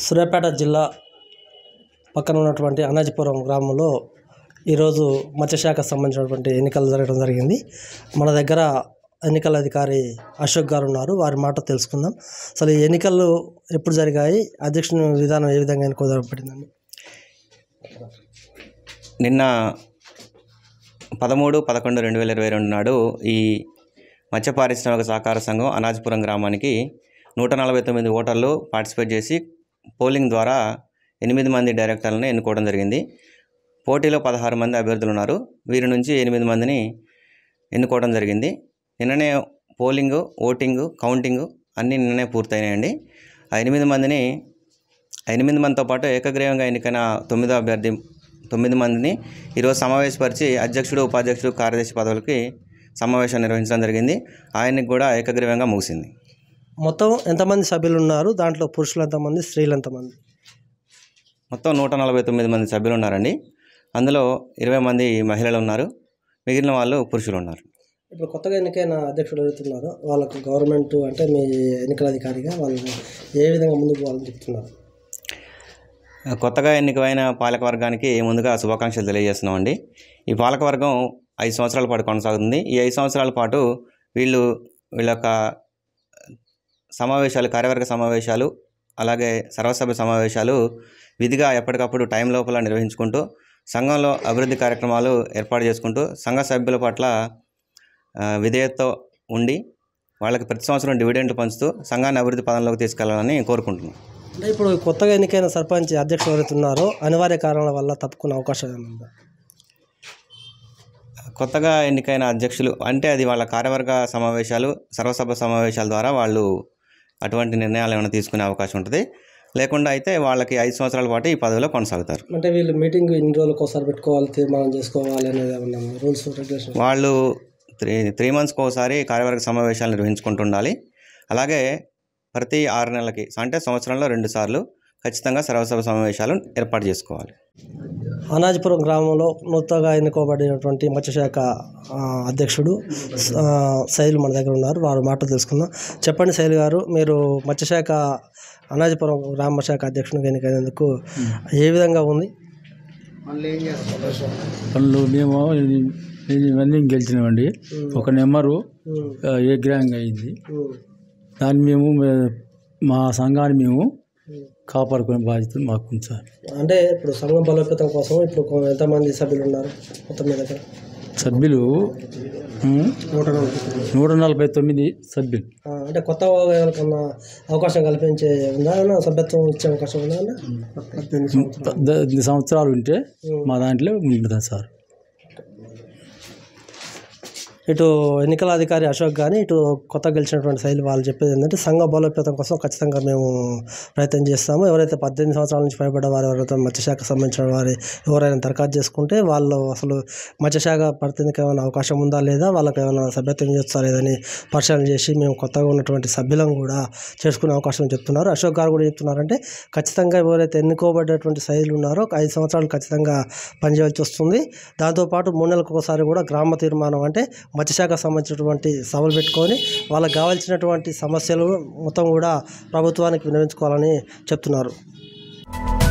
సూర్యాపేట జిల్లా పక్కన ఉన్నటువంటి అనాజిపురం గ్రామంలో ఈరోజు మత్స్యశాఖకు సంబంధించినటువంటి ఎన్నికలు జరగడం జరిగింది మన దగ్గర ఎన్నికల అధికారి అశోక్ గారు ఉన్నారు వారి మాట తెలుసుకుందాం అసలు ఈ ఎన్నికలు ఎప్పుడు జరిగాయి అధ్యక్షుని విధానం ఏ విధంగా ఎన్నుకోబడిందండి నిన్న పదమూడు పదకొండు రెండు వేల ఇరవై రెండు నాడు ఈ మత్స్య పారిశ్రామిక సహకార సంఘం అనాజపురం గ్రామానికి నూట నలభై తొమ్మిది ఓటర్లు పార్టిసిపేట్ చేసి పోలింగ్ ద్వారా ఎనిమిది మంది డైరెక్టర్లను ఎన్నుకోవడం జరిగింది పోటీలో పదహారు మంది అభ్యర్థులు ఉన్నారు వీరి నుంచి ఎనిమిది మందిని ఎన్నుకోవడం జరిగింది నిన్ననే పోలింగు ఓటింగు కౌంటింగు అన్నీ నిన్ననే పూర్తయినాయండి ఆ ఎనిమిది మందిని ఆ ఎనిమిది మందితో పాటు ఏకగ్రీవంగా ఎన్నికైన తొమ్మిదో అభ్యర్థి తొమ్మిది మందిని ఈరోజు సమావేశపరిచి అధ్యక్షుడు ఉపాధ్యక్షుడు కార్యదర్శి పదవులకి సమావేశం నిర్వహించడం జరిగింది ఆయనకి కూడా ఏకగ్రీవంగా ముగిసింది మొత్తం ఎంతమంది సభ్యులు ఉన్నారు దాంట్లో పురుషులు ఎంతమంది స్త్రీలు ఎంతమంది మొత్తం నూట నలభై తొమ్మిది మంది సభ్యులు ఉన్నారండి అందులో ఇరవై మంది మహిళలు ఉన్నారు మిగిలిన వాళ్ళు పురుషులు ఉన్నారు ఇప్పుడు కొత్తగా ఎన్నికైన అధ్యక్షుడు ఎవరుతున్నారు వాళ్ళకు గవర్నమెంట్ అంటే మీ ఎన్నికల అధికారిగా వాళ్ళు ఏ విధంగా ముందుకు పోవాలని చెప్తున్నారు కొత్తగా ఎన్నికైన పాలకవర్గానికి ముందుగా శుభాకాంక్షలు తెలియజేస్తున్నామండి ఈ పాలకవర్గం ఐదు సంవత్సరాల పాటు కొనసాగుతుంది ఈ ఐదు సంవత్సరాల పాటు వీళ్ళు వీళ్ళ యొక్క సమావేశాలు కార్యవర్గ సమావేశాలు అలాగే సర్వసభ్య సమావేశాలు విధిగా ఎప్పటికప్పుడు టైం లోపల నిర్వహించుకుంటూ సంఘంలో అభివృద్ధి కార్యక్రమాలు ఏర్పాటు చేసుకుంటూ సంఘ సభ్యుల పట్ల ఆ, విధేయతతో ఉండి వాళ్ళకి ప్రతి సంవత్సరం డివిడెంట్లు పంచుతూ సంఘాన్ని అభివృద్ధి పదంలోకి తీసుకెళ్లాలని కోరుకుంటున్నాం అంటే ఇప్పుడు కొత్తగా ఎన్నికైన సర్పంచ్ అధ్యక్షుడు ఎవరుతున్నారో అనివార్య కారణాల వల్ల తప్పుకునే అవకాశం ఏమైనా ఉందా కొత్తగా ఎన్నికైన అధ్యక్షులు అంటే అది వాళ్ళ కార్యవర్గ సమావేశాలు సర్వసభ సమావేశాల ద్వారా వాళ్ళు అటువంటి నిర్ణయాలు ఏమైనా తీసుకునే అవకాశం ఉంటుంది లేకుండా అయితే వాళ్ళకి ఐదు సంవత్సరాల పాటు ఈ పదవిలో కొనసాగుతారు అంటే వీళ్ళు మీటింగ్ ఇన్ని రోజులకు ఒకసారి పెట్టుకోవాలి తీర్మానం చేసుకోవాలి అనేది ఏమన్నా రూల్స్ రెగ్యులేషన్ వాళ్ళు త్రీ త్రీ మంత్స్కి ఒకసారి కార్యవర్గ సమావేశాలు నిర్వహించుకుంటుండాలి అలాగే ప్రతి ఆరు నెలలకి అంటే సంవత్సరంలో రెండు సార్లు ఖచ్చితంగా సర్వసభ సమావేశాలు ఏర్పాటు చేసుకోవాలి అనాజిపురం గ్రామంలో నూతనగా ఎన్నుకోబడినటువంటి మత్స్యశాఖ ఆ, అధ్యక్షుడు ఆ, శైలు మన దగ్గర ఉన్నారు వారు మాట తెలుసుకుందాం చెప్పండి శైలు గారు మీరు మత్స్యశాఖ అనాజిపురం గ్రామ శాఖ అధ్యక్షునిగా ఎన్నికైనందుకు ఏ విధంగా ఉంది పనులు మేము ఇది- ఇది ఇవన్నీ గెలిచినామండి ఒక నెంబరు ఆ, ఏ గ్రాంగ్ అయింది దాన్ని మేము మే- మా సంఘాన్ని మేము కాపాడుకునే బాధ్యత మాకు ఉంది సార్ అంటే ఇప్పుడు సంఘం బలోపేతం కోసం ఇప్పుడు కొ- ఎంతమంది సభ్యులు ఉన్నారు మొత్తం మీ దగ్గర సభ్యులు ఉమ్, నూట నలభై తొమ్మిది. నూట నలభై తొమ్మిది సభ్యులు ఆ, అంటే కొత్త ఎవరికన్నా అవకాశం కల్పించే ఉందా ఏమన్నా సభ్యత్వం ఇచ్చే అవకాశం ఉందా అన్న? పద్దెనిమిది సంవత్సరాలు పద్దెనిమిది సంవత్సరాలు ఉంటే మా దాంట్లో ఉంటుంది సార్ ఇటు ఎన్నికల అధికారి అశోక్ కానీ ఇటు కొత్త గెలిచినటువంటి శైలి వాళ్ళు చెప్పేది ఏంటంటే సంఘ బలోపేతం కోసం ఖచ్చితంగా మేము ప్రయత్నం చేస్తాము ఎవరైతే పద్దెనిమిది సంవత్సరాల నుంచి పైబడ్డ వారు ఎవరైతే మత్స్యశాఖ సంబంధించిన వారు ఎవరైనా దరఖాస్తు చేసుకుంటే వాళ్ళు అసలు మత్స్యశాఖ పరిధికి ఏమైనా అవకాశం ఉందా లేదా వాళ్ళకి ఏమైనా సభ్యత్వం చేస్తా లేదని పరిశీలన చేసి మేము కొత్తగా ఉన్నటువంటి సభ్యులను కూడా చేసుకునే అవకాశం చెప్తున్నారు అశోక్ గారు కూడా చెప్తున్నారంటే ఖచ్చితంగా ఎవరైతే ఎన్నుకోబడ్డటువంటి శైలి ఉన్నారో ఒక ఐదు సంవత్సరాలు ఖచ్చితంగా పనిచేయాల్సి వస్తుంది దాంతోపాటు మూడు నెలలకు ఒకసారి కూడా గ్రామ తీర్మానం అంటే మత్స్యశాఖ సంబంధించినటువంటి సభలు పెట్టుకొని వాళ్ళకి కావాల్సినటువంటి సమస్యలు మొత్తం కూడా ప్రభుత్వానికి వినియోగించుకోవాలని చెప్తున్నారు